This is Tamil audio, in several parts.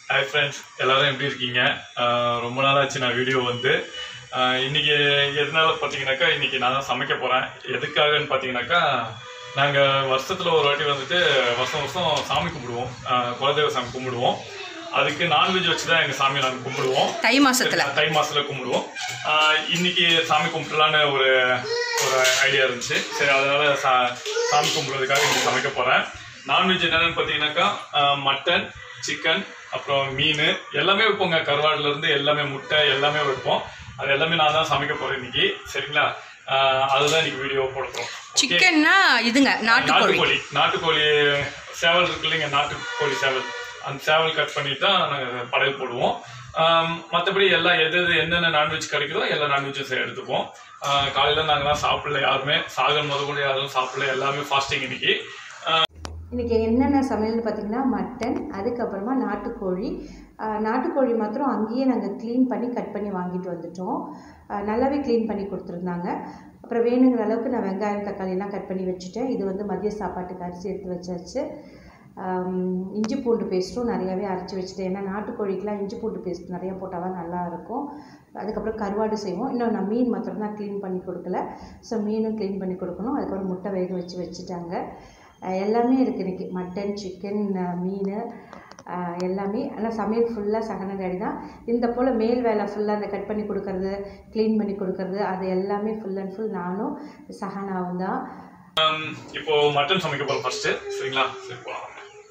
ஹாய் ஃப்ரெண்ட்ஸ் எல்லாரும் எப்படி இருக்கீங்க ஆஹ் ரொம்ப நாள் ஆச்சு நான் வீடியோ வந்து ஆஹ் இன்னைக்கு எதனால பார்த்தீங்கன்னாக்கா இன்னைக்கு நான் தான் சமைக்க போகிறேன் எதுக்காகன்னு பார்த்தீங்கன்னாக்கா நாங்கள் வருஷத்தில் ஒரு வாட்டி வந்துட்டு வருஷம் வருஷம் சாமி கும்பிடுவோம் ஆஹ் குலதெய்வ சாமி கும்பிடுவோம் அதுக்கு நான்வெஜ் வச்சு தான் எங்கள் சாமியை நாங்கள் கும்பிடுவோம் தை மாசத்துல தை மாசத்துல கும்பிடுவோம் ஆஹ் இன்னைக்கு சாமி கும்பிடலான்னு ஒரு ஒரு ஐடியா இருந்துச்சு சரி அதனால சா சாமி கும்பிடுறதுக்காக இன்னைக்கு சமைக்க போறேன் நான்வெஜ் என்னன்னு பார்த்தீங்கன்னாக்கா ஆஹ் மட்டன் சிக்கன் அப்புறம் மீன் எல்லாமே வைப்போங்க கருவாடுல இருந்து எல்லாமே முட்டை எல்லாமே வைப்போம் அது எல்லாமே நான் தான் சமைக்க போறேன் இன்னைக்கு சரிங்களா ஆஹ் அதுதான் இன்னைக்கு வீடியோ போட போறோம் Okay? சிக்கன்னா இதுங்க நாட்டுக்கோழி நாட்டுக்கோழி நாட்டுக்கோழி சேவல் இருக்கு இல்லைங்க நாட்டுக்கோழி சேவல் அந்த சேவல் கட் பண்ணிட்டு தான் நாங்கள் படையல் போடுவோம் மற்றபடி எல்லாம் எது எது என்னென்ன நான்வெஜ் கிடைக்குதோ எல்லா நான்வெஜ்ஜும் எடுத்துப்போம் காலையில் நாங்களாம் சாப்பிடல யாருமே சாகன் முத கூட யாரும் சாப்பிடல எல்லாமே ஃபாஸ்டிங் இன்னைக்கு இன்றைக்கி என்னென்ன சமையல்னு பார்த்தீங்கன்னா மட்டன் அதுக்கப்புறமா நாட்டுக்கோழி ஆஹ் நாட்டுக்கோழி மாத்திரம் அங்கேயே நாங்கள் க்ளீன் பண்ணி கட் பண்ணி வாங்கிட்டு வந்துட்டோம் ஆஹ் நல்லாவே க்ளீன் பண்ணி கொடுத்துருந்தாங்க அப்புறம் வேணுங்கிற அளவுக்கு நான் வெங்காயம் தக்காளிலாம் கட் பண்ணி வச்சுட்டேன் இது வந்து மதிய சாப்பாட்டுக்கு அரிசி எடுத்து வச்சாச்சு ஆம், இஞ்சி பூண்டு பேஸ்ட்டும் நிறையாவே அரைச்சி வச்சுட்டேன் ஏன்னா நாட்டுக்கோழிக்கெலாம் இஞ்சி பூண்டு பேஸ்ட் நிறையா போட்டால் தான் நல்லா இருக்கும் அதுக்கப்புறம் கருவாடு செய்வோம் இன்னும் நான் மீன் மாத்திரம் தான் க்ளீன் பண்ணி கொடுக்கல ஸோ மீனும் க்ளீன் பண்ணி கொடுக்கணும் அதுக்கப்புறம் முட்டை வேக வச்சு வச்சுட்டாங்க அஹ் எல்லாமே இருக்குது இன்றைக்கி மட்டன் சிக்கன் மீன் அஹ் எல்லாமே ஆனால் சமையல் ஃபுல்லாக சகன டாடி தான் இந்த போல் மேல் வேலை ஃபுல்லாக அந்த கட் பண்ணி கொடுக்கறது க்ளீன் பண்ணி கொடுக்கறது அது எல்லாமே ஃபுல் அண்ட் ஃபுல் நானும் சகனாவும் தான் இப்போ மட்டன் சமைக்க போகிறோம் ஃபர்ஸ்ட் சரிங்களா சரி போகலாம்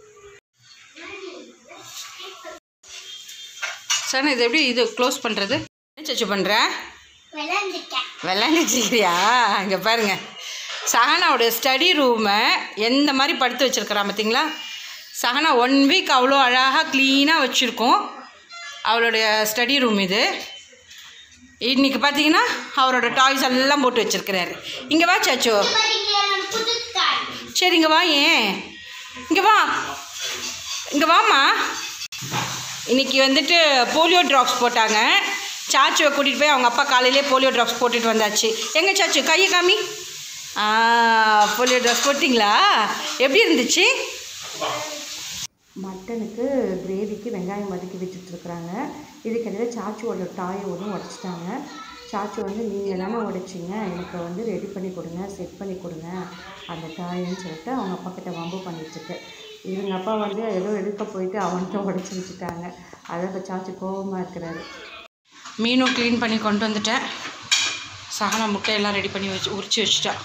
சார் இது எப்படி இது க்ளோஸ் பண்ணுறது என்ன சச்சு பண்ணுற விளாண்டுச்சியா இங்கே பாருங்க சஹனாவோட ஸ்டடி ரூமை எந்த மாதிரி படுத்து வச்சுருக்கிறா பார்த்தீங்களா சஹனா ஒன் வீக் அவ்வளோ அழகாக க்ளீனாக வச்சுருக்கோம் அவளுடைய ஸ்டடி ரூம் இது இன்னைக்கு பார்த்தீங்கன்னா அவரோட டாய்ஸ் எல்லாம் போட்டு வச்சுருக்கிறாரு இங்கே வா சாச்சோ சரி இங்கே வா ஏன் இங்கே வா இங்கே வாம்மா இன்னைக்கு வந்துட்டு போலியோ ட்ராப்ஸ் போட்டாங்க சாச்சுவை கூட்டிகிட்டு போய் அவங்க அப்பா காலையிலே போலியோ ட்ராப்ஸ் போட்டுட்டு வந்தாச்சு எங்கே சாச்சு கையை காமி ஆ போலியோ ட்ராப்ஸ் போட்டிங்களா எப்படி இருந்துச்சு மட்டனுக்கு கிரேவிக்கு வெங்காயம் வதக்கி வச்சுட்ருக்குறாங்க இதுக்கிடையில சாச்சுவோட டாயை ஒன்றும் உடச்சிட்டாங்க சாச்சு வந்து நீங்கள் தானே உடைச்சிங்க எனக்கு வந்து ரெடி பண்ணி கொடுங்க செட் பண்ணி கொடுங்க அந்த டாயின்னு சொல்லிட்டு அவங்க அப்பா கிட்ட வம்பு பண்ணிட்டுருக்கு இவங்க அப்பா வந்து ஏதோ எடுக்க போயிட்டு அவன்கிட்ட உடச்சி வச்சுட்டாங்க அதை இப்போ சாச்சு கோபமாக இருக்கிறாரு மீனும் க்ளீன் பண்ணி கொண்டு வந்துட்டேன் சகனா முட்டையெல்லாம் ரெடி பண்ணி வச்சு உரிச்சு வச்சுட்டா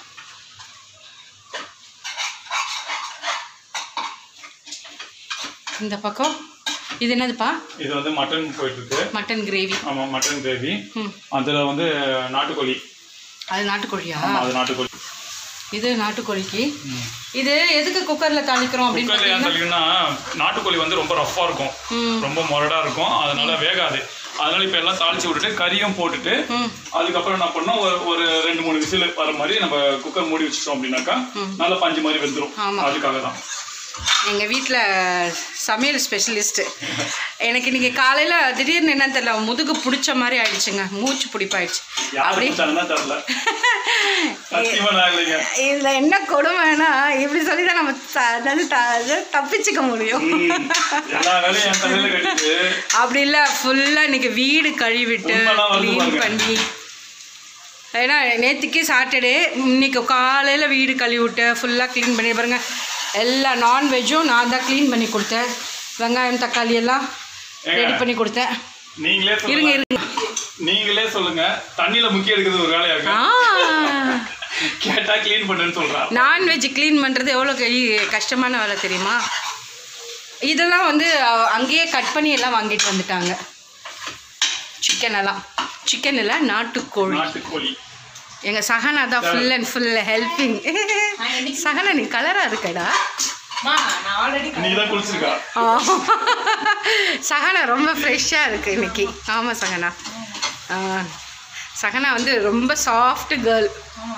இந்த பக்கம் இது என்னதுப்பா இது வந்து மட்டன் போயிட்டு இருக்கு மட்டன் கிரேவி ஆமாம் மட்டன் கிரேவி ம் அதில் வந்து நாட்டுக்கோழி அது நாட்டுக்கோழியா ஆமாம் அது நாட்டுக்கோழி இது நாட்டுக்கோழிக்கு இது எதுக்கு குக்கரில் தாளிக்கிறோம் அப்படின்னு குக்கர்ல ஏன் பார்த்தீங்கன்னா சொல்லிங்கன்னா நாட்டுக்கோழி வந்து ரொம்ப ரஃப்பாக இருக்கும் ம் ரொம்ப முரடா இருக்கும் அதனால வேகாது அதனால இப்போ எல்லாம் தாளிச்சு விட்டுட்டு கறியும் போட்டுட்டு ம் அதுக்கப்புறம் என்ன பண்ணோம் ஒரு ஒரு ரெண்டு மூணு விசில் வர மாதிரி நம்ம குக்கர் மூடி வச்சிட்டோம் அப்படின்னாக்கா நல்லா பஞ்சு மாதிரி வெந்துடும் ஆமா. அதுக்காக தான் எங்கள் வீட்டில் சமையல் ஸ்பெஷலிஸ்ட்டு எனக்கு இன்னைக்கு காலையில் திடீர்னு என்னன்னு தெரியல முதுகு பிடிச்ச மாதிரி ஆயிடுச்சுங்க மூச்சு பிடிப்பாயிடுச்சு அப்படி யாரும் தெரியல சத்தியமா நான் இல்லைங்க இதில் என்ன கொடுமைனா இப்படி சொல்லி தான் நம்ம த- அதாவது த- அது தப்பிச்சுக்க முடியும் ம். எல்லா வேலையும் என் தலையில கட்டிட்டு அப்படி இல்லை ஃபுல்லாக இன்னைக்கு வீடு கழுவிட்டு உண்மைலாம் வந்து க்ளீன் பாருங்க. பண்ணி ஏன்னா நேற்றுக்கு சாட்டர்டே இன்னைக்கு காலையில் வீடு கழுவி விட்டு ஃபுல்லாக க்ளீன் பண்ணி பாருங்க எல்லா நான்வெஜ்ஜும் நான் தான் க்ளீன் பண்ணி கொடுத்தேன் வெங்காயம் தக்காளி எல்லாம் ரெடி ஏங்க. பண்ணி கொடுத்தேன் நீங்களே இருங்க சொல்லுங்க இருங்க நீங்களே சொல்லுங்க தண்ணியில முக்கிய எடுக்கிறது ஒரு வேலையா இருக்கு ஆ கேட்டா க்ளீன் பண்ணுன்னு சொல்றா நான்வெஜ் க்ளீன் பண்ணுறது எவ்வளோ கை- கஷ்டமான வேலை தெரியுமா இதெல்லாம் வந்து அ- அங்கேயே கட் பண்ணி எல்லாம் வாங்கிட்டு வந்துட்டாங்க சிக்கன் எல்லாம் சிக்கன் இல்லை நாட்டுக்கோழி நாட்டுக்கோழி எங்கள் சகனா தான் full and full helping Sahana நீ கலராக இருக்கடா இன்னைக்கு தான் குளிச்சிருக்கா ஆ. சகனா ரொம்ப ஃப்ரெஷ்ஷாக இருக்குது இன்னைக்கு ஆமாம் சகனா ஆ. சகனா வந்து ரொம்ப சாஃப்ட் கேர்ள்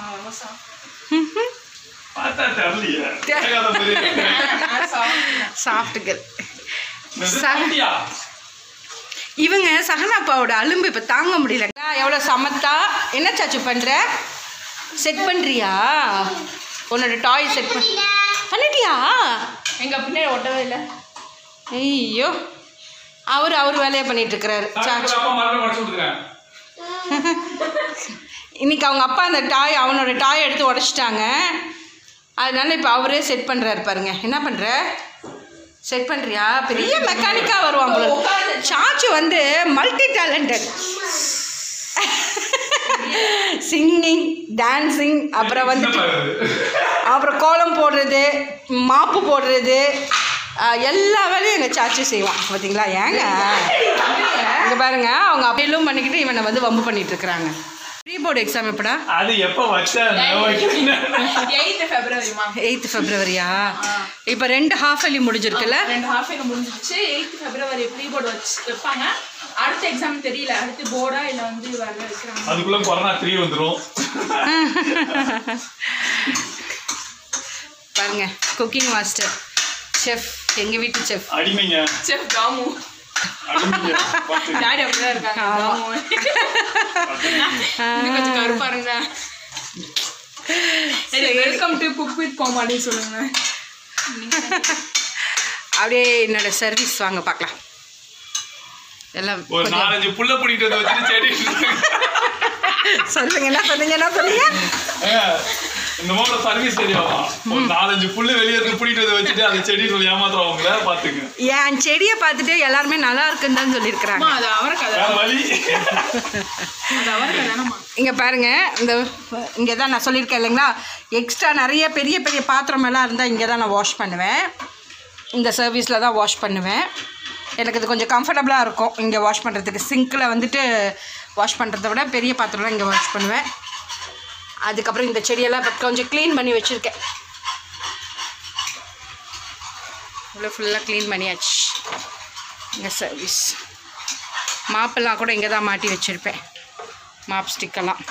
பார்த்தா தெரியலையே கேட்காத மாதிரி இருக்கு. சாஃப்ட் கேர்ள் என்னது? ச- அப்படியா? இவங்க சகனாப்பாவோட அலும்பு இப்போ தாங்க முடியல எவ்வளோ சமத்தா என்ன சாச்சு பண்ணுற செட் பண்ணுறியா உன்னோட டாய் செட் பண்ண பண்ணிட்டியா எங்க பின்னாடி ஒட்டவே இல்லை ஐயோ அவர் அவர் வேலையை பண்ணிட்டு இருக்கிறாரு சாச்சு அப்பா மறுபடியும் உடச்சு விட்டுக்கிறேன் இன்னைக்கு அவங்க அப்பா அந்த டாய் அவனோட டாய் எடுத்து உடச்சிட்டாங்க அதனால இப்போ அவரே செட் பண்ணுறாரு பாருங்க என்ன பண்ணுற செட் பண்ணுறியா பெரிய மெக்கானிக்காக வருவான் போல சாச்சு வந்து மல்டி டேலண்டட் சிங்கிங் டான்சிங் அப்புறம் வந்துட்டு அப்புறம் கோலம் போடுறது மாப்பு போடுறது ஆஹ், எல்லா வேலையும் எங்கள் சாச்சு செய்வான் பார்த்தீங்களா ஏங்க இங்கே பாருங்க அவங்க அப்படியெல்லாம் பண்ணிக்கிட்டு இவனை வந்து வம்பு பண்ணிட்டு இருக்கிறாங்க ப்ரீ போர்டு எக்ஸாம் எப்படா அது எப்ப வச்சா எயித்து ஃபெப்ரவரிமா எயித்து ஃபெப்ரவரியா இப்போ ரெண்டு ஹாஃப் அலி முடிஞ்சிருக்குல்ல ரெண்டு ஹாஃப் இயர் முடிஞ்சிருச்சு எயித்து ஃபெப்ரவரி ப்ரீ போர்டு வச்சு வைப்பாங்க அடுத்த எக்ஸாம் தெரியல அடுத்து போர்டா இல்லை வந்து வேற வைக்கிறாங்க அதுக்குள்ள கொரோனா த்ரீ வந்துரும் பாருங்க குக்கிங் மாஸ்டர் செஃப் எங்கள் வீட்டு செஃப் அடிமைங்க செஃப் தாமு அடிமைங்க பார்த்து. டாடி அப்படிதான் இருக்காங்க தாமு இன்னும் கொஞ்சம் கருப்பா இருங்க வெல்கம் டு குக் வித் கோமாடின்னு சொல்லுங்க அப்படியே என்னோட சர்வீஸ் வாங்க பார்க்கலாம் எல்லாம் ஒரு கொஞ்சம் நாலஞ்சு புல்ல பிடிக்கிட்டு வந்து வச்சுட்டு செடி சொல்லுங்க என்ன சொல்லுங்க என்ன சொல்லுங்க ஏங்க, இந்த மாதிரி சர்வீஸ் தெரியாமா ஒரு நாலஞ்சு புல்லு வெளியே இருந்து பிடிக்கிட்டு வந்து வச்சுட்டு அந்த செடி சொல்லி ஏமாத்துறவங்கள பாத்துங்க என் செடியை பார்த்துட்டு எல்லாருமே நல்லா இருக்குன்னு தான் சொல்லியிருக்கிறாங்க அம்மா அது அவரைக்காய் வேற வழி அது அவரைக்காய் தானம்மா இங்கே பாருங்க இந்த இங்கே தான் நான் சொல்லியிருக்கேன் இல்லைங்களா எக்ஸ்ட்ரா நிறைய பெரிய பெரிய பாத்திரம் எல்லாம் இருந்தால் இங்கே தான் நான் வாஷ் பண்ணுவேன் இந்த சர்வீஸில் தான் வாஷ் பண்ணுவேன் எனக்கு இது கொஞ்சம் கம்ஃபர்டபுளாக இருக்கும் இங்கே வாஷ் பண்ணுறதுக்கு சிங்க்கில் வந்துட்டு வாஷ் பண்ணுறத விட பெரிய பாத்திரம்லாம் இங்கே வாஷ் பண்ணுவேன் அதுக்கப்புறம் இந்த செடியெல்லாம் இப்போ கொஞ்சம் க்ளீன் பண்ணி வச்சுருக்கேன் இவ்வளோ ஃபுல்லாக க்ளீன் பண்ணியாச்சு இங்கே சர்வீஸ் மாப்பெல்லாம் கூட இங்கே தான் மாட்டி வச்சுருப்பேன் மாப் ஸ்டிக்கெல்லாம்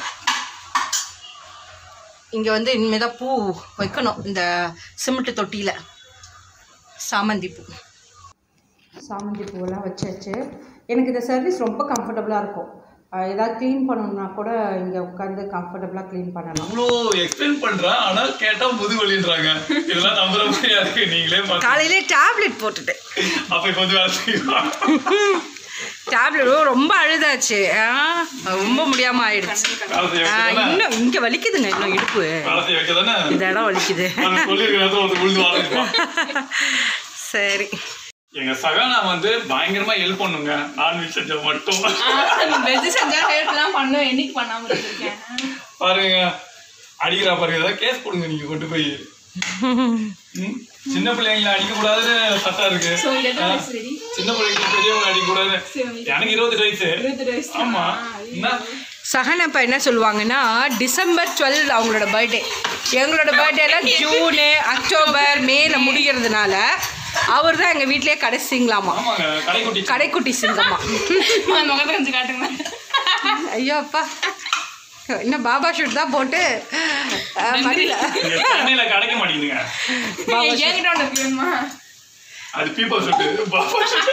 இங்கே வந்து இனிமேல் தான் பூ வைக்கணும் இந்த சிமெண்ட் தொட்டியில் சாமந்தி பூ சாமந்தி பூவெல்லாம் வச்சாச்சு எனக்கு இந்த சர்வீஸ் ரொம்ப கம்ஃபர்டபுளாக இருக்கும் அஹ் ஏதாவது க்ளீன் பண்ணணும்னா கூட இங்கே உட்காந்து கம்ஃபர்டபுளாக க்ளீன் பண்ணலாம் இவ்வளோ எக்ஸ்பிளைன் பண்றேன் ஆனா கேட்டா முதுவலின்றாங்க இதெல்லாம் நம்புற மாதிரியா இருக்கு நீங்களே பாத்து காலையிலே டேப்லெட் போட்டுட்டு அப்ப இப்ப வந்து வேலை செய்யலாம் டேப்லெட் ரொம்ப அழுதாச்சு ஆ, ரொம்ப முடியாமல் ஆயிடுச்சு வேலை செய்ய ஆ, வைக்க தானே இன்னும் இங்கே வலிக்குதுங்க இன்னும் இடுப்பு வேலை செய்ய வைக்க தானே இந்த இடம் வலிக்குது நான் சொல்லியிருக்க நேரத்துல ஒருத்தர் விழுந்து வாழ்ந்துருப்பான் சரி எங்க சகானா வந்து பயங்கரமா ஹெல்ப் பண்ணுங்க நான்வெஜ் செஞ்ச மட்டும் வெஜ் செஞ்சா ஹெல்ப்லாம் பண்ணும் என்னைக்கு பண்ணாம இருக்கேன் பாருங்க அடிக்கிறா பாருங்க ஏதாவது கேஸ் போடுங்க நீங்க கொண்டு போய் ம்? சின்ன பிள்ளைங்களை அடிக்க கூடாதுன்னு சட்டம் இருக்கு ஸோ எத்தனை வயசு ரெடி சின்ன பிள்ளைங்களுக்கு பெரியவங்க அடிக்க கூடாது எனக்கு இருபது வயசு இருபத்தெட்டு வயசு ஆமா என்ன சஹன் அப்பா என்ன சொல்லுவாங்கன்னா டிசம்பர் டுவெல் அவங்களோட பர்த்டே எங்களோட பர்த்டேலாம் ஜூனு அக்டோபர் மேல முடிகிறதுனால அவர் தான் எங்கள் வீட்டிலேயே கடைசிங்களாமா ஆமாங்க கடைக்குட்டி கடைக்குட்டி சிங்கம்மா அந்த முகத்தை கொஞ்சம் காட்டுங்க ஐயோ அப்பா இன்னும் பாபா ஷூட் தான் போட்டு அஹ், மடியில இங்க சென்னையில கிடைக்க மாட்டேங்குதுங்க என்கிட்ட ஒன்று இருக்கு வேணுமா அது பீப்பர் சுட்டு பாபா சுட்டு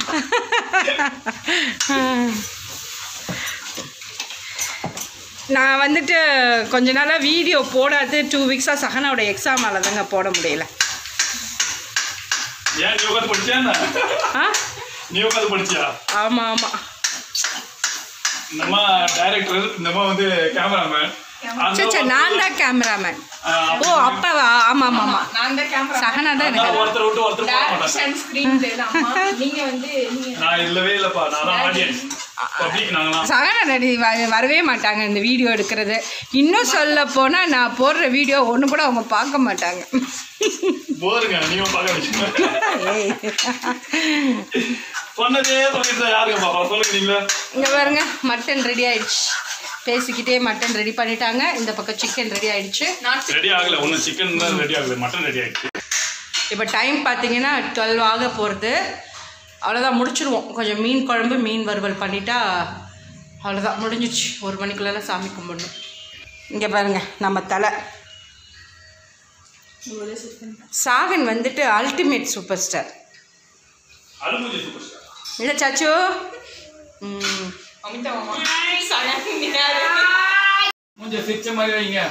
நான் வந்துட்டு கொஞ்ச நாளாக வீடியோ போடாது டூ வீக்ஸாக சஹனாவோட எக்ஸாமால தாங்க போட முடியல ஏன் நீ உட்காந்து படிச்சியா என்ன? ஆ நீ உட்காந்து படிச்சியா ஆமாம் ஆமாம் நம்ம டைரக்டர் இந்த அம்மா வந்து கேமராமேன் சரி சரி நான் தான் கேமராமேன் ஓ அப்பாவா ஆமாம் ஆமாம் ஆமாம் நான் தான் கேமரா சஹனா தான் எனக்கு ஒருத்தர் விட்டு ஒருத்தர் போக மாட்டாங்க டேரக்ஷன் அண்ட் ஸ்க்ரீன் பிளே தான் அம்மா நீங்க வந்து நீங்க நான் இல்லவே இல்லப்பா நான் தான் ஆடியன்ஸ் பப்ளிக் நாங்களாம் சகனா நடி வ- வரவே மாட்டாங்க இந்த வீடியோ எடுக்கிறது இன்னும் சொல்ல போனால் நான் போடுற வீடியோ ஒன்று கூட அவங்க பார்க்க மாட்டாங்க போருங்க நீங்க பார்க்க வச்சுங்க ஏய் சொன்னதே சொல்லிட்டு யாருங்க பாப்பா சொல்லுங்க நீங்களே இங்கே பாருங்க மட்டன் ரெடி ஆயிடுச்சு பேசிக்கிட்டே மட்டன் ரெடி பண்ணிட்டாங்க இந்த பக்கம் சிக்கன் ரெடி ஆயிடுச்சு நாட் ரெடி ஆகல ஒன்றும் சிக்கன் தான் ரெடி ஆகல மட்டன் ரெடி ஆயிடுச்சு இப்போ டைம் பார்த்தீங்கன்னா டுவெல் ஆக போகிறது அவ்வளோதான் முடிச்சிருவோம் கொஞ்சம் மீன் குழம்பு மீன் வறுவல் பண்ணிட்டா அவ்வளோதான் முடிஞ்சிச்சு ஒரு மணிக்குள்ளே சாமி கும்பிடணும் இங்கே பாருங்க நம்ம தலை சாகன் வந்துட்டு ultimate super star aluminium super star இல்லை சாச்சு ம் அமிதா மாமா சகன் கொஞ்சம் சிரிச்ச மாதிரி வைங்க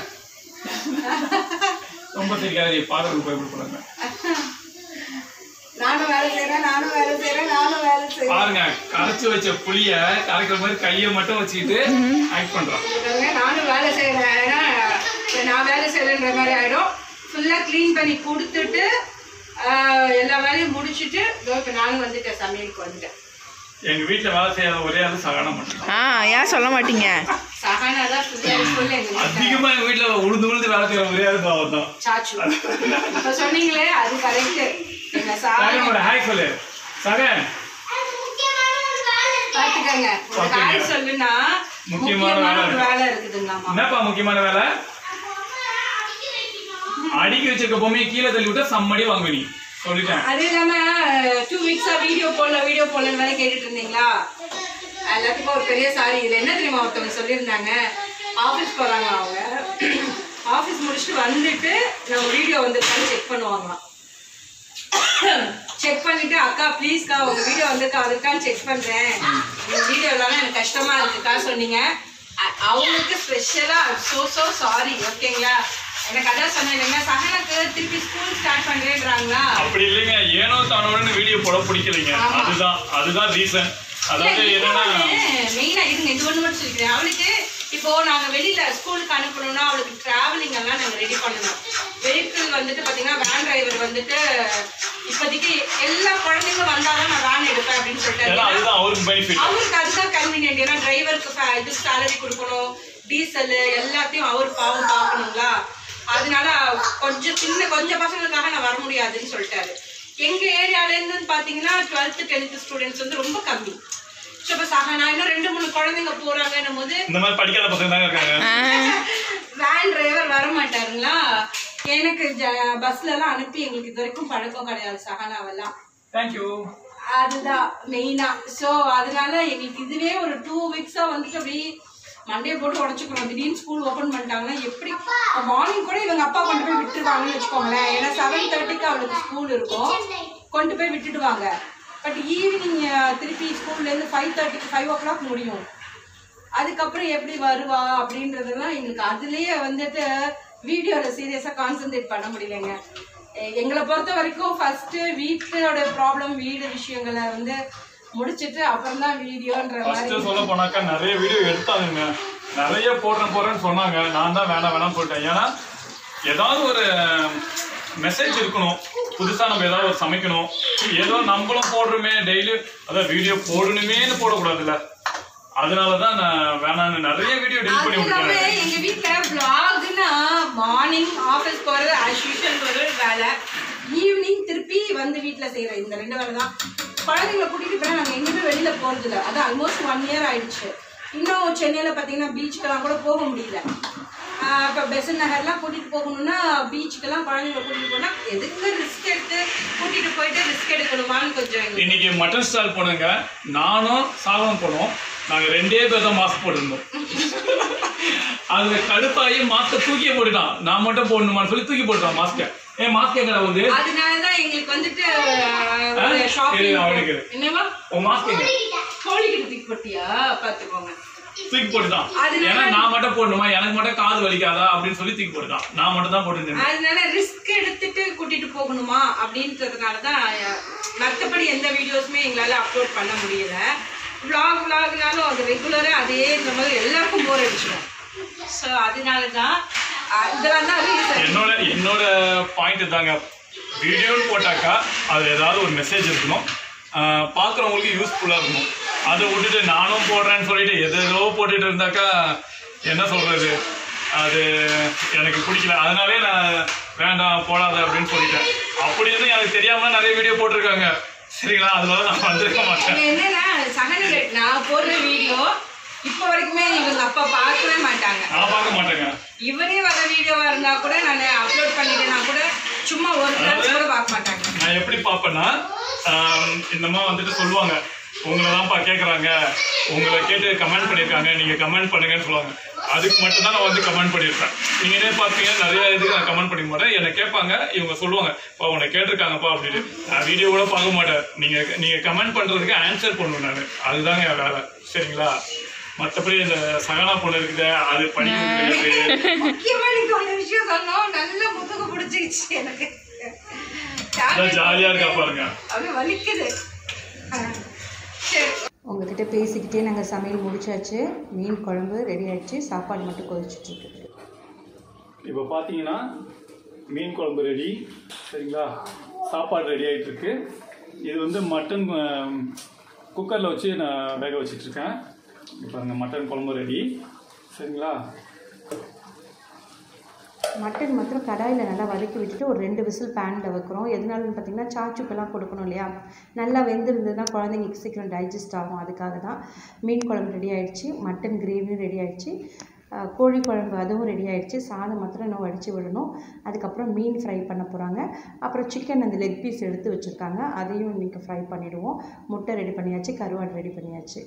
ரொம்ப சிரிக்காதீங்க பார்க்கறதுக்கு பயப்பட போறாங்க நானும் வேலை செய்கிறேன் நானும் வேலை செய்கிறேன் நானும் வேலை செய்ய பாருங்க கரைச்சு வச்ச புளிய கரைக்கிற மாதிரி கையை மட்டும் வச்சுக்கிட்டு ஆக்ட் பண்றான் இருக்காங்க. நானும் வேலை செய்கிறேன் ஏன்னா இப்ப நான் வேலை செய்கிறேன்ற மாதிரி ஆகிடும் ஃபுல்லாக க்ளீன் பண்ணி கொடுத்துட்டு ஆஹ், எல்லா வேலையும் முடிச்சுட்டு இதோ இப்போ நானும் வந்துட்டேன் சமையலுக்கு வந்துட்டேன் எங்க வீட்டுல வேலை செய்யாத ஒரே ஆளு சகனம் மட்டும் ஆ ஏன் சொல்ல மாட்டீங்க சகானா தான் ஃபுல்லாக ஃபுல் எங்கள் வீட்டில் அதிகமா எங்க வீட்டுல உழுந்து உழுந்து வேலை செய்யற ஒரே ஆளு அவர் தான் சாச்சு இப்போ சொன்னீங்களே அது கரெக்டு எங்கள் சாகனா சகனோட ஹாய் சொல்லு சகன் பார்த்துக்கங்க ஒரு பார்த்துக்கங்க. காய் சொல்லுனா முக்கியமான முக்கியமான வேலை ஒரு வேலை இருக்குதுங்களாமா என்னப்பா முக்கியமான வேலை அடிக்கி வச்சிருக்க பொம்மையை கீழே தள்ளி விட்டா சம்மடி வாங்குவ நீ சொல்லிட்டேன் அது இல்லாம டூ வீக்ஸா வீடியோ போடல வீடியோ போடலன்னு வேற கேட்டுட்டு இருந்தீங்களா எல்லாத்துக்கும் ஒரு பெரிய சாரி இதுல என்ன தெரியுமா ஒருத்தவங்க சொல்லியிருந்தாங்க ஆஃபீஸ் போறாங்க அவங்க ஆஃபீஸ் முடிச்சுட்டு வந்துட்டு நம்ம வீடியோ வந்திருக்கான்னு செக் பண்ணுவாங்களாம் செக் பண்ணிட்டு அக்கா ப்ளீஸ்க்கா உங்க வீடியோ வந்திருக்கா வந்திருக்கான்னு செக் பண்றேன் உங்க வீடியோ எல்லாமே எனக்கு கஷ்டமா இருக்குக்கா சொன்னீங்க அ- அவங்களுக்கு ஸ்பெஷலா சோ சோ சாரி ஓகேங்களா எனக்கு அதான் சொன்னேன் இல்லைங்க சகனுக்கு திருப்பி ஸ்கூல் ஸ்டார்ட் பண்றேன்றாங்களா அப்படி இல்லைங்க ஏனோ தானோன்னு வீடியோ போட பிடிக்கலைங்க ஆமா. அதுதான் அதுதான் ரீசன் அதாவது என்னன்னா மெயினா இருங்க இது ஒண்ணு மட்டும் சொல்லிக்கிறேன் அவளுக்கு இப்போ நாங்க வெளியில ஸ்கூலுக்கு அனுப்பணும்னா அவளுக்கு டிராவலிங் எல்லாம் நாங்க ரெடி பண்ணணும் வெஹிக்கிள் வந்துட்டு பாத்தீங்கன்னா வேன் டிரைவர் வந்துட்டு இப்போதைக்கு எல்லா குழந்தைங்களும் வந்தாதான் நான் வேன் எடுப்பேன் அப்படின்னு ஏன்னா சொல்லிட்டாரு அதுதான் அவருக்கு பெனிஃபிட் அவருக்கு அதுதான் கன்வீனியன்ட் ஏன்னா டிரைவருக்கு இது சேலரி கொடுக்கணும் டீசல் எல்லாத்தையும் அவர் பாவம் பார்க்கணுங்களா அதனால கொஞ்சம் சின்ன கொஞ்சம் பசங்களுக்காக நான் வர முடியாதுன்னு சொல்லிட்டாரு எங்க ஏரியால இருந்து பாத்தீங்கன்னா டுவெல்த் டென்த் ஸ்டூடெண்ட்ஸ் வந்து ரொம்ப கம்மி ஸோ இப்போ சக நான் இன்னும் ரெண்டு மூணு குழந்தைங்க போறாங்கன்னும் போது இந்த மாதிரி படிக்காத பசங்க தாங்க இருக்காங்க வேன் டிரைவர் வர மாட்டாருங்களா எனக்கு ஜ- பஸ்ல எல்லாம் அனுப்பி எங்களுக்கு இது வரைக்கும் பழக்கம் கிடையாது சகனாவெல்லாம் தேங்க்யூ அதுதான் மெயினா ஸோ அதனால எங்களுக்கு இதுவே ஒரு டூ வீக்ஸா வந்துட்டு அப்படி மண்டையை போட்டு உடச்சுக்கணும் திடீர்னு ஸ்கூல் ஓப்பன் பண்ணிட்டாங்கன்னா எப்படி மார்னிங் கூட இவங்க அப்பா கொண்டு போய் விட்டுருவாங்கன்னு வச்சுக்கோங்களேன் ஏன்னா செவன் தேர்ட்டிக்கு அவளுக்கு ஸ்கூல் இருக்கும் கொண்டு போய் விட்டுடுவாங்க பட் ஈவினிங் திருப்பி ஸ்கூல்லேருந்து ஃபைவ் தேர்ட்டிக்கு ஃபைவ் ஓ கிளாக் முடியும் அதுக்கப்புறம் எப்படி வருவா அப்படின்றதெல்லாம் எங்களுக்கு அதுலயே வந்துட்டு வீடியோல சீரியஸா கான்சென்ட்ரேட் பண்ண முடியலங்க எ- எங்களை பொறுத்த வரைக்கும் ஃபர்ஸ்ட் வீட்டோட ப்ராப்ளம் வீடு விஷயங்களை வந்து முடிச்சிட்டு அப்புறம் தான் வீடியோன்ற மாதிரி ஃபர்ஸ்ட் சொல்ல போனாக்கா நிறைய வீடியோ எடுத்தாங்க நிறைய போடுறேன் போறேன்னு சொன்னாங்க நான் தான் வேணாம் வேணாம் சொல்லிட்டேன் ஏன்னா ஏதாவது ஒரு மெசேஜ் இருக்கணும் புதுசா நம்ம ஏதாவது ஒரு சமைக்கணும் ஏதோ நம்மளும் போடுறோமே டெய்லி அதான் வீடியோ போடணுமேன்னு போடக்கூடாதுல்ல அதனால தான் நான் வேணான்னு நிறைய வீடியோ டெலிட் பண்ணி அது இல்லாம விட்டுட்டேன் எங்க வீட்ல vlogனா மார்னிங் ஆஃபீஸ் போறது as usual ஒரு வேலை ஈவினிங் திருப்பி வந்து வீட்ல செய்யற இந்த ரெண்டு வேலை தான் குழந்தைங்களை கூட்டிட்டு போனா நாங்க எங்கேயுமே வெளியில போறது இல்ல அது ஆல்மோஸ்ட் ஒன் இயர் ஆயிடுச்சு இன்னும் சென்னையில பாத்தீங்கன்னா பீச்சுக்கெல்லாம் கூட போக முடியல ஆஹ் இப்ப பெசன் நகர்லாம் கூட்டிட்டு போகணும்னா பீச்சுக்கெல்லாம் குழந்தைங்களை கூட்டிட்டு போனா எதுக்கு ரிஸ்க் எடுத்து கூட்டிட்டு போயிட்டு ரிஸ்க் எடுக்கணுமான்னு கொஞ்சம் எங்களுக்கு இன்னைக்கு மட்டன் ஸ்டால் போனோங்க நானும் சாதம் போனோம் நாங்க ரெண்டே பேர் தான் மாஸ்க் போட்டிருந்தோம் அதுல கடுப்பாயி மாஸ்க தூக்கி போட்டுட்டான் நான் மட்டும் போடணுமான்னு சொல்லி தூக்கி போட்டுட்டான் மாஸ்க ஏன் மாஸ்க் எங்கடா வந்து அதனாலதான் எங்களுக்கு வந்துட்டு ஆஹ், ஒரு ஆ? இரு, ஷாப்பிங் அவனுக்கு இரு. என்னவா உன் மாஸ்க் எங்க கோழிக்கிட்ட தூக்கி போட்டியா பாத்துக்கோங்க தூக்கி போட்டுட்டான் அதனால- ஏன்னா நான் மட்டும் போடணுமா எனக்கு மட்டும் காது வலிக்காதா அப்படின்னு சொல்லி தூக்கி போட்டுட்டான் நான் மட்டும் தான் போட்டுருந்தேன் அதனால ரிஸ்க் எடுத்துட்டு கூட்டிட்டு போகணுமா அப்படின்றதுனால தான் மற்றபடி எந்த வீடியோஸுமே எங்களால அப்லோட் பண்ண முடியல vlog vlogனாலும் அது ரெகுலரா அதே இந்த மாதிரி எல்லாருக்கும் போர் அடிச்சிடும் ஸோ அதனால தான் அஹ், இதெல்லாம் தான் ரீசன் என்னோட என்னோட பாயிண்ட் தாங்க வீடியோன்னு போட்டாக்கா அது ஏதாவது ஒரு மெசேஜ் இருக்கணும் ஆஹ் பார்க்குறவங்களுக்கு யூஸ்ஃபுல்லாக இருக்கணும் அதை விட்டுட்டு நானும் போடுறேன்னு சொல்லிட்டு எதேதோ போட்டுட்டு இருந்தாக்கா என்ன சொல்றது அது எனக்கு பிடிக்கல அதனாலே நான் வேண்டாம் போடாத அப்படின்னு சொல்லிட்டேன் அப்படி இருந்து எனக்கு தெரியாம நிறைய வீடியோ போட்டிருக்காங்க சரிங்களா அதனால நான் வந்திருக்க மாட்டேன் இது என்னன்னா சகனுக்கு நான் போடுற வீடியோ இப்போ வரைக்குமே இவங்க அப்பா பார்க்கவே மாட்டாங்க நான் பார்க்க மாட்டேங்க இவரே வர வீடியோவா இருந்தா கூட நான் அப்லோட் பண்ணிட்டேன்னா கூட சும்மா ஒரு கிளாஸ் கூட பார்க்க மாட்டாங்க நான் எப்படி பார்ப்பேன்னா ஆம், இந்த மாதிரி வந்துட்டு சொல்லுவாங்க உங்களை தான்ப்பா கேட்குறாங்க உங்களை கேட்டு கமெண்ட் பண்ணியிருக்காங்க நீங்கள் கமெண்ட் பண்ணுங்கன்னு சொல்லுவாங்க அதுக்கு மட்டும்தான் நான் வந்து கமெண்ட் பண்ணியிருப்பேன் நீங்களே பார்த்தீங்க நிறைய இதுக்கு நான் கமெண்ட் பண்ணிக்க மாட்டேன் என்னை கேட்பாங்க இவங்க சொல்லுவாங்க பா உன்னை கேட்டிருக்காங்கப்பா அப்படின்னு நான் வீடியோ கூட பார்க்க மாட்டேன் நீங்கள் நீங்கள் கமெண்ட் பண்ணுறதுக்கு ஆன்சர் பண்ணுவேன் நான் அதுதாங்க என் வேலை சரிங்களா மற்றபடி இந்த சகனா பொண்ணு இருக்குது அது படிக்கிறது கிடையாது முக்கியமா நீங்க ஒரு விஷயம் சொன்னோம் நல்ல முதுகு பிடிச்சிருச்சு எனக்கு ஜாலியாக இருக்கா பாருங்க அப்படியே வலிக்குது அவங்கக்கிட்ட பேசிக்கிட்டே நாங்கள் சமையல் முடிச்சாச்சு மீன் குழம்பு ரெடி ஆயிடுச்சு சாப்பாடு மட்டும் கொதிச்சிட்ருக்கு இப்போ பார்த்தீங்கன்னா மீன் குழம்பு ரெடி சரிங்களா சாப்பாடு ரெடி ஆயிட்டு இருக்கு இது வந்து மட்டன் குக்கரில் வச்சு நான் வேக வச்சிட்ருக்கேன் இப்போ பாருங்க மட்டன் குழம்பு ரெடி சரிங்களா மட்டன் மாத்திரம் கடாயில் நல்லா வதக்கி விட்டுட்டு ஒரு ரெண்டு விசில் பேனில் வைக்கிறோம் எதனாலன்னு பார்த்தீங்கன்னா சாச்சுக்கெல்லாம் கொடுக்கணும் இல்லையா நல்லா வெந்திருந்ததுன்னா குழந்தைங்களுக்கு சீக்கிரம் டைஜஸ்ட் ஆகும் அதுக்காக தான் மீன் குழம்பு ரெடி ஆயிடுச்சு மட்டன் கிரேவியும் ரெடி ஆயிடுச்சு அஹ் கோழி குழம்பு அதுவும் ரெடி ஆயிடுச்சு சாதம் மாத்திரம் இன்னும் வடித்து விடணும் அதுக்கப்புறம் மீன் ஃப்ரை பண்ண போகிறாங்க அப்புறம் சிக்கன் அந்த லெக் பீஸ் எடுத்து வச்சுருக்காங்க அதையும் இன்றைக்கி ஃப்ரை பண்ணிவிடுவோம் முட்டை ரெடி பண்ணியாச்சு கருவாடு ரெடி பண்ணியாச்சு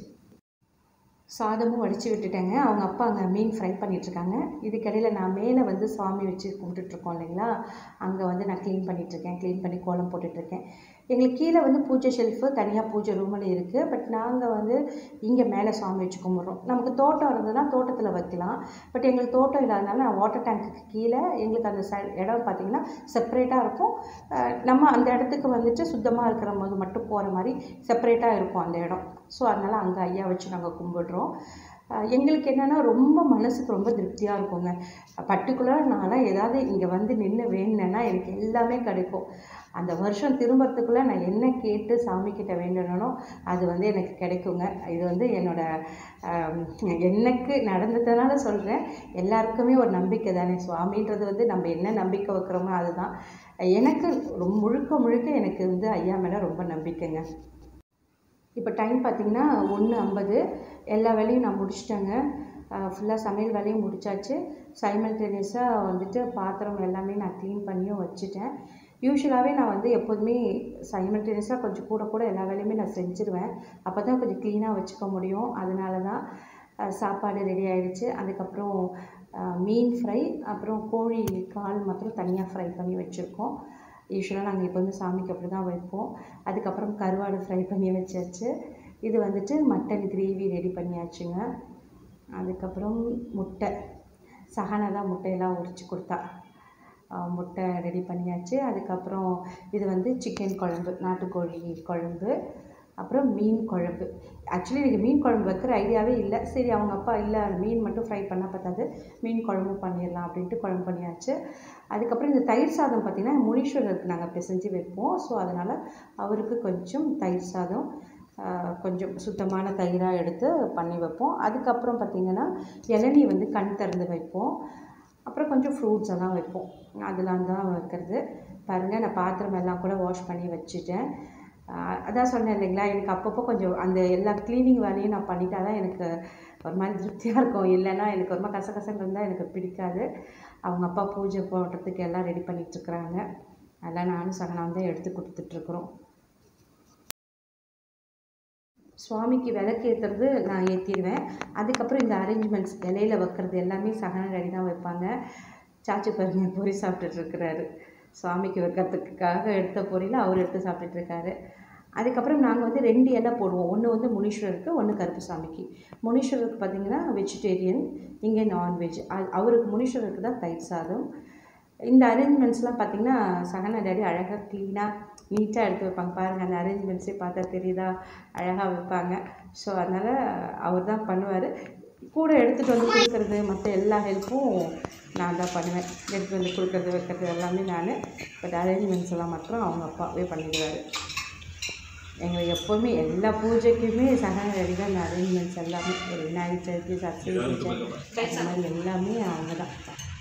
சாதமும் வடித்து விட்டுட்டேங்க அவங்க அப்பா அங்கே மீன் ஃப்ரை பண்ணிகிட்ருக்காங்க இதுக்கிடையில் நான் மேலே வந்து சுவாமி வச்சு கும்பிட்டுட்ருக்கோம் இல்லைங்களா அங்கே வந்து நான் க்ளீன் பண்ணிகிட்ருக்கேன் க்ளீன் பண்ணி கோலம் போட்டுட்ருக்கேன் எங்களுக்கு கீழே வந்து பூஜை ஷெல்ஃபு தனியாக பூஜை ரூமில் இருக்குது பட் நாங்கள் வந்து இங்கே மேலே சுவாமி வச்சு கும்பிட்றோம் நமக்கு தோட்டம் இருந்ததுன்னா தோட்டத்தில் வைக்கலாம் பட் எங்களுக்கு தோட்டம் இல்லாதனால நான் வாட்டர் டேங்க்குக்கு கீழே எங்களுக்கு அந்த சை இடம் பார்த்திங்கன்னா செப்பரேட்டாக இருக்கும் அஹ் நம்ம அந்த இடத்துக்கு வந்துட்டு சுத்தமாக இருக்கிற போது மட்டும் போகிற மாதிரி செப்பரேட்டாக இருக்கும் அந்த இடம் ஸோ அதனால் அங்கே ஐயா வச்சு நாங்கள் கும்பிடுறோம் அஹ் எங்களுக்கு என்னென்னா ரொம்ப மனசுக்கு ரொம்ப திருப்தியாக இருக்குங்க பர்டிகுலராக நான்லாம் ஏதாவது இங்கே வந்து நின்று வேணுனேன்னா எனக்கு எல்லாமே கிடைக்கும் அந்த வருஷம் திரும்புறதுக்குள்ளே நான் என்ன கேட்டு சாமிக்கிட்ட வேண்டனோ அது வந்து எனக்கு கிடைக்குங்க இது வந்து என்னோட ஆம், எனக்கு நடந்ததுனால சொல்கிறேன் எல்லாருக்குமே ஒரு நம்பிக்கை தானே சுவாமின்றது வந்து நம்ம என்ன நம்பிக்கை வைக்கிறோமோ அதுதான் எனக்கு ரொம்ப முழுக்க முழுக்க எனக்கு வந்து ஐயா மேலே ரொம்ப நம்பிக்கைங்க இப்போ டைம் பார்த்தீங்கன்னா ஒன்று ஐம்பது எல்லா வேலையும் நான் முடிச்சிட்டேங்க ஃபுல்லாக சமையல் வேலையும் முடிச்சாச்சு சைமல்டேனியஸாக வந்துட்டு பாத்திரம் எல்லாமே நான் க்ளீன் பண்ணியும் வச்சுட்டேன் யூஸ்வலாகவே நான் வந்து எப்போதுமே சைமல்டேனியஸாக கொஞ்சம் கூட கூட எல்லா வேலையுமே நான் செஞ்சுருவேன் அப்போ தான் கொஞ்சம் க்ளீனாக வச்சுக்க முடியும் அதனால தான் அஹ், சாப்பாடு ரெடி ஆயிடுச்சு அதுக்கப்புறம் அஹ், மீன் ஃப்ரை அப்புறம் கோழி கால் மாத்திரம் தனியாக ஃப்ரை பண்ணி வச்சுருக்கோம் யூஸ்வலாக நாங்கள் இப்போ வந்து சாமிக்கு அப்படி தான் வைப்போம் அதுக்கப்புறம் கருவாடு ஃப்ரை பண்ணி வச்சாச்சு இது வந்துட்டு மட்டன் கிரேவி ரெடி பண்ணியாச்சுங்க அதுக்கப்புறம் முட்டை சஹானா தான் முட்டையெல்லாம் உரிச்சு கொடுத்தா ஆஹ் முட்டை ரெடி பண்ணியாச்சு அதுக்கப்புறம் இது வந்து சிக்கன் குழம்பு நாட்டுக்கோழி குழம்பு அப்புறம் மீன் குழம்பு ஆக்சுவலி எனக்கு மீன் குழம்பு வைக்கிற ஐடியாவே இல்லை சரி அவங்க அப்பா இல்லை மீன் மட்டும் ஃப்ரை பண்ணால் பார்த்தாது மீன் குழம்பு பண்ணிடலாம் அப்படின்ட்டு குழம்பு பண்ணியாச்சு அதுக்கப்புறம் இந்த தயிர் சாதம் பார்த்திங்கன்னா முனீஸ்வரருக்கு நாங்கள் பிசைஞ்சு வைப்போம் ஸோ அதனால் அவருக்கு கொஞ்சம் தயிர் சாதம் ஆஹ், கொஞ்சம் சுத்தமான தயிராக எடுத்து பண்ணி வைப்போம் அதுக்கப்புறம் பார்த்திங்கன்னா இளநீ வந்து கண் திறந்து வைப்போம் அப்புறம் கொஞ்சம் ஃப்ரூட்ஸ் எல்லாம் வைப்போம் அதெல்லாம் தான் வைக்கிறது பாருங்கள் நான் பாத்திரம் எல்லாம் கூட வாஷ் பண்ணி வச்சுட்டேன் ஆஹ் அதான் சொன்னேன் இல்லைங்களா எனக்கு அப்பப்போ கொஞ்சம் அந்த எல்லா க்ளீனிங் வேலையும் நான் பண்ணிட்டா தான் எனக்கு ஒரு மாதிரி திருப்தியாக இருக்கும் இல்லைன்னா எனக்கு ஒரு மாதிரி கசகசன்னு இருந்தால் எனக்கு பிடிக்காது அவங்க அப்பா பூஜை போடுறதுக்கு எல்லாம் ரெடி பண்ணிகிட்ருக்குறாங்க அதெல்லாம் நானும் சகனா வந்து எடுத்து கொடுத்துட்ருக்குறோம் சுவாமிக்கு விளக்கு ஏற்றுறது நான் ஏற்றிடுவேன் அதுக்கப்புறம் இந்த அரேஞ்ச்மெண்ட்ஸ் இலையில வைக்கிறது எல்லாமே சகன ரெடி தான் வைப்பாங்க சாச்சி பாருங்க பொரி சாப்பிட்டுட்டு இருக்கிறாரு சுவாமிக்கு வைக்கிறதுக்காக எடுத்த பொரியில் அவர் எடுத்து சாப்பிட்டுட்டு இருக்காரு அதுக்கப்புறம் நாங்கள் வந்து ரெண்டு இலை போடுவோம் ஒன்று வந்து முனீஸ்வரருக்கு ஒன்று கருப்புசாமிக்கு முனீஸ்வரருக்கு பார்த்தீங்கன்னா வெஜிடேரியன் இங்கே நான்வெஜ் அவருக்கு முனீஸ்வரருக்கு தான் தயிர் சாதம் இந்த அரேஞ்ச்மெண்ட்ஸ்லாம் பார்த்தீங்கன்னா சகன டேடி அழகாக க்ளீனாக நீட்டாக எடுத்து வைப்பாங்க பாருங்கள் அந்த அரேஞ்ச்மெண்ட்ஸே பார்த்தா தெரியுதா அழகாக வைப்பாங்க ஸோ அதனால் அவர் தான் பண்ணுவார் கூட எடுத்துகிட்டு வந்து கொடுக்குறது மற்ற எல்லா ஹெல்ப்பும் நான் தான் பண்ணுவேன் எடுத்துகிட்டு வந்து கொடுக்குறது வைக்கிறது எல்லாமே நான் பட் அரேஞ்ச்மெண்ட்ஸ் எல்லாம் மட்டும் அவங்க அப்பாவே பண்ணிடுவார் எங்களுக்கு எப்போவுமே எல்லா பூஜைக்குமே சகன ரெடி தான் இந்த அரேஞ்ச்மெண்ட்ஸ் எல்லாமே ஒரு விநாயகர் சதுர்த்தி சரஸ்வதி பூஜை அந்த மாதிரி எல்லாமே அவங்க தான்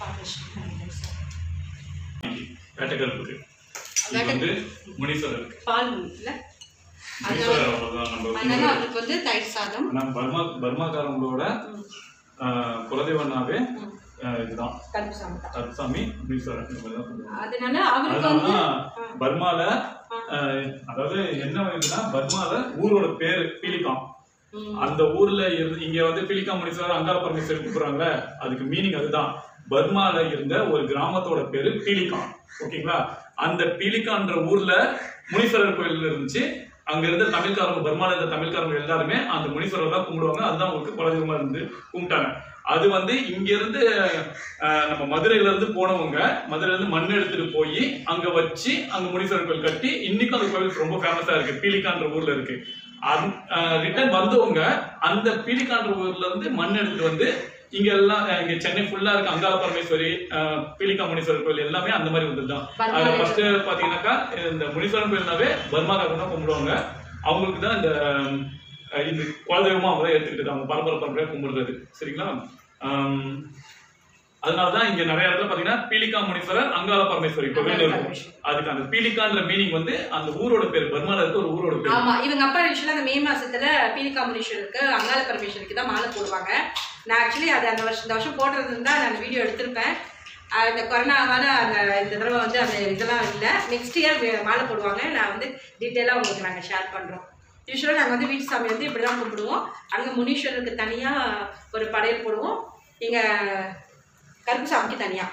வேட்டக்கருப்புக்கு இது வந்து முனீஸ்வரருக்கு பால் இல்லை முனீஸ்வரர் அவ்வளோதான் நம்ம அதனால அவருக்கு வந்து தயிர் சாதம் ஆனால் பர்மா பர்மாக்காரங்களோட ஆஹ், குலதெய்வம்னாவே ஆஹ், இதுதான் கருப்புசாமி கருசாமி முனீஸ்வரன் இந்த மாதிரி தான் சொல்லுவாங்க அதனால அவருக்கு வந்து அதனால பர்மால ஆஹ், அதாவது என்ன இதுன்னா பர்மால ஊரோட பேரு பீலிகாம் அந்த ஊர்ல இருந்து இங்க வந்து பீலிகா முனீஸ்வரர் அங்கார பரமேஸ்வரர் கூப்பிடுறாங்களே அதுக்கு மீனிங் அதுதான் பர்மால இருந்த ஒரு கிராமத்தோட பேரு பீலிகாம் ஓகேங்களா அந்த பீலிகான்ற ஊர்ல முனீஸ்வரர் கோயில் இருந்துச்சு அங்க இருந்த தமிழ்காரங்க பர்மால இருந்த தமிழ்காரங்க எல்லாருமே அந்த முனீஸ்வரர் தான் கும்பிடுவாங்க அதுதான் உங்களுக்கு குலதெய்வமா இருந்து கும்பிட்டாங்க அது வந்து இங்க இருந்து அஹ், நம்ம மதுரையில இருந்து போனவங்க மதுரையில இருந்து மண் எடுத்துட்டு போய் அங்க வச்சு அங்க முனீஸ்வரர் கோயில் கட்டி இன்னைக்கும் அந்த கோவில் ரொம்ப ஃபேமஸா இருக்கு பீலிகான்ற ஊர்ல இருக்கு ரிட்டர்ன் வந்தவங்க அந்த பீலிகான்ற ஊர்ல இருந்து மண் எடுத்துட்டு வந்து இங்க எல்லாம் அஹ், இங்க சென்னை ஃபுல்லா இருக்க அங்காள பரமேஸ்வரி அஹ், பீலிகா முனீஸ்வரர் கோயில் எல்லாமே அந்த மாதிரி வந்ததுதான் அதுல ஃபர்ஸ்ட் பாத்தீங்கன்னாக்கா இந்த முனீஸ்வரன் கோயில்னாவே பர்மாக்காரங்க தான் கும்பிடுவாங்க அவங்களுக்கு தான் இந்த அஹ், இது குலதெய்வமா அவங்க தான் எடுத்துக்கிட்டு அவங்க பரம்பரை பரம்பரையா கும்பிடுறது சரிங்களா ஆம், அதனாலதான் இங்க நிறைய இடத்துல பாத்தீங்கன்னா பீலிகா முனீஸ்வரர் அங்காள பரமேஸ்வரி கோவில் இருக்கும் அதுக்கு அந்த பீலிகான்ற மீனிங் வந்து அந்த ஊரோட பேர் பர்மால இருக்க ஒரு ஊரோட பேர் ஆமா இவங்க அப்பா ஆக்சுவலாக அந்த மே மாசத்துல பீலிகா முனீஸ்வரருக்கு அங்காள பரமேஸ்வருக்கு தான் மாலை போடுவாங்க நான் ஆக்சுவலி அது அந்த வருஷம் இந்த வருஷம் போடுறது தான் நான் வீடியோ எடுத்திருப்பேன் ஆஹ் இந்த கொரோனாவால அந்த இந்த தடவை வந்து அந்த இதெல்லாம் இல்லை நெக்ஸ்ட் இயர் மாலை போடுவாங்க நான் வந்து டீட்டெயிலாக உங்களுக்கு நாங்கள் ஷேர் பண்ணுறோம் யூஸ்வலாக நாங்கள் வந்து வீட்டு சாமி வந்து இப்படி தான் கும்பிடுவோம் அங்கே முனீஸ்வரருக்கு தனியாக ஒரு படையல் போடுவோம் இங்கே கருப்பு சாமிக்கு தனியாக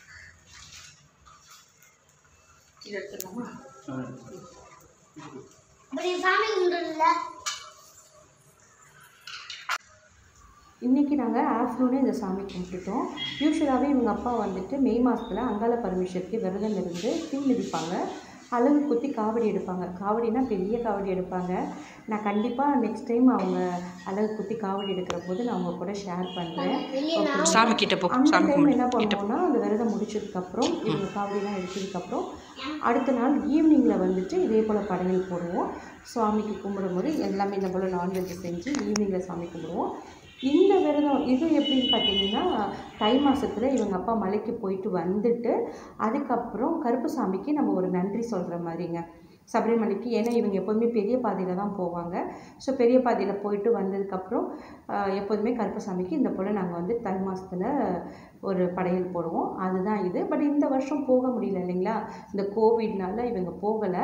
இது எடுத்துக்கலாமா அப்படி சாமி கும்பிடல இன்றைக்கி நாங்கள் ஆஃப்டர்நூனே இந்த சாமி கும்பிட்டுட்டோம் யூஸ்வலாகவே இவங்க அப்பா வந்துட்டு மே மாதத்தில் அங்காள பரமேஸ்வருக்கு விரதம் இருந்து தீ மிதிப்பாங்க அலகு குத்தி காவடி எடுப்பாங்க காவடினா பெரிய காவடி எடுப்பாங்க நான் கண்டிப்பாக நெக்ஸ்ட் டைம் அவங்க அலகு குத்தி காவடி எடுக்கிற போது நான் அவங்க கூட ஷேர் பண்ணுறேன் சாமி கிட்ட போ அந்த சாமி டைம் என்ன கும்பிடு கிட்ட பண்ணுவோம்னா அந்த விரதம் முடிச்சதுக்கப்புறம் இவங்க காவடிலாம் எடுத்ததுக்கப்புறம் அடுத்த நாள் ஈவினிங்கில் வந்துட்டு இதே போல் படையல் போடுவோம் சுவாமிக்கு கும்பிடும்போது எல்லாமே இந்த போல் நான்வெஜ் செஞ்சு ஈவினிங்கில் சாமி கும்பிடுவோம் இந்த விரதம் இது எப்படின்னு பார்த்தீங்கன்னா தை மாசத்துல இவங்க அப்பா மலைக்கு போயிட்டு வந்துட்டு அதுக்கப்புறம் கருப்பு சாமிக்கு நம்ம ஒரு நன்றி சொல்கிற மாதிரிங்க சபரிமலைக்கு ஏன்னா இவங்க எப்போதுமே பெரிய பாதையில் தான் போவாங்க ஸோ பெரிய பாதையில் போயிட்டு வந்ததுக்கப்புறம் ஆஹ், எப்போதுமே கருப்பசாமிக்கு இந்த போல் நாங்கள் வந்து தை மாசத்துல ஒரு படையல் போடுவோம் அதுதான் இது பட் இந்த வருஷம் போக முடியல இல்லைங்களா இந்த கோவிட்னால இவங்க போகலை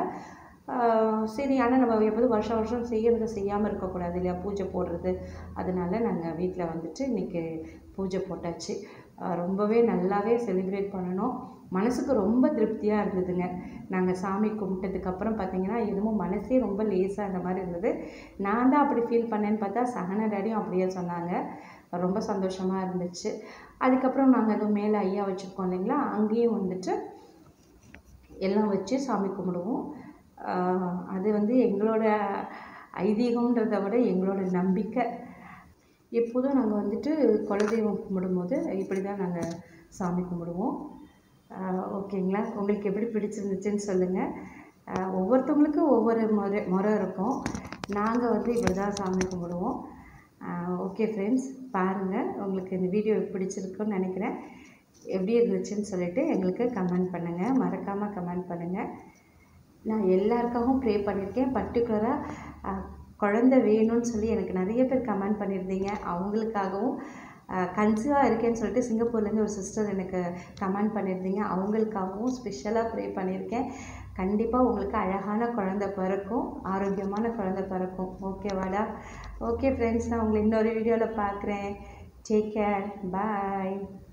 சரி ஆனால் நம்ம எப்போதும் வருஷம் வருஷம் செய்கிறத செய்யாமல் இருக்கக்கூடாது இல்லையா பூஜை போடுறது அதனால நாங்கள் வீட்டில் வந்துட்டு இன்றைக்கி பூஜை போட்டாச்சு ஆஹ் ரொம்பவே நல்லாவே செலிப்ரேட் பண்ணணும் மனசுக்கு ரொம்ப திருப்தியாக இருந்ததுங்க நாங்கள் சாமி கும்பிட்டதுக்கப்புறம் பார்த்தீங்கன்னா என்னமோ மனசே ரொம்ப லேசாக அந்த மாதிரி இருந்தது நான் தான் அப்படி ஃபீல் பண்ணேன்னு பார்த்தா சகன டேடியும் அப்படியே சொன்னாங்க ரொம்ப சந்தோஷமாக இருந்துச்சு அதுக்கப்புறம் நாங்கள் எதுவும் மேலே ஐயா வச்சுருக்கோம் இல்லைங்களா அங்கேயும் வந்துட்டு எல்லாம் வச்சு சாமி கும்பிடுவோம் ஆஹ் அது வந்து எங்களோட ஐதீகம்ன்றதை விட எங்களோட நம்பிக்கை எப்போதும் நாங்கள் வந்துட்டு குலதெய்வம் கும்பிடும்போது இப்படி தான் நாங்கள் சாமி கும்பிடுவோம் ஆஹ் ஓகேங்களா உங்களுக்கு எப்படி பிடிச்சிருந்துச்சுன்னு சொல்லுங்கள் ஆஹ் ஒவ்வொருத்தவங்களுக்கும் ஒவ்வொரு முறை முறை இருக்கும் நாங்கள் வந்து இப்படி தான் சாமி கும்பிடுவோம் ஓகே ஃப்ரெண்ட்ஸ் பாருங்கள் உங்களுக்கு இந்த வீடியோ பிடிச்சிருக்குன்னு நினைக்கிறேன் எப்படி இருந்துச்சுன்னு சொல்லிட்டு எங்களுக்கு கமெண்ட் பண்ணுங்கள் மறக்காமல் கமெண்ட் பண்ணுங்கள் நான் எல்லாருக்காகவும் ப்ரே பண்ணியிருக்கேன் பர்டிகுலராக குழந்தை வேணும்னு சொல்லி எனக்கு நிறைய பேர் கமெண்ட் பண்ணியிருந்தீங்க அவங்களுக்காகவும் கன்சீவாக இருக்கேன்னு சொல்லிட்டு சிங்கப்பூர்லேருந்து ஒரு சிஸ்டர் எனக்கு கமெண்ட் பண்ணியிருந்தீங்க அவங்களுக்காகவும் ஸ்பெஷலாக ப்ரே பண்ணியிருக்கேன் கண்டிப்பாக உங்களுக்கு அழகான குழந்தை பிறக்கும் ஆரோக்கியமான குழந்தை பிறக்கும் ஓகேவாடா ஓகே ஃப்ரெண்ட்ஸ் நான் உங்களை இன்னொரு வீடியோவில் பார்க்குறேன் டேக் கேர் பாய்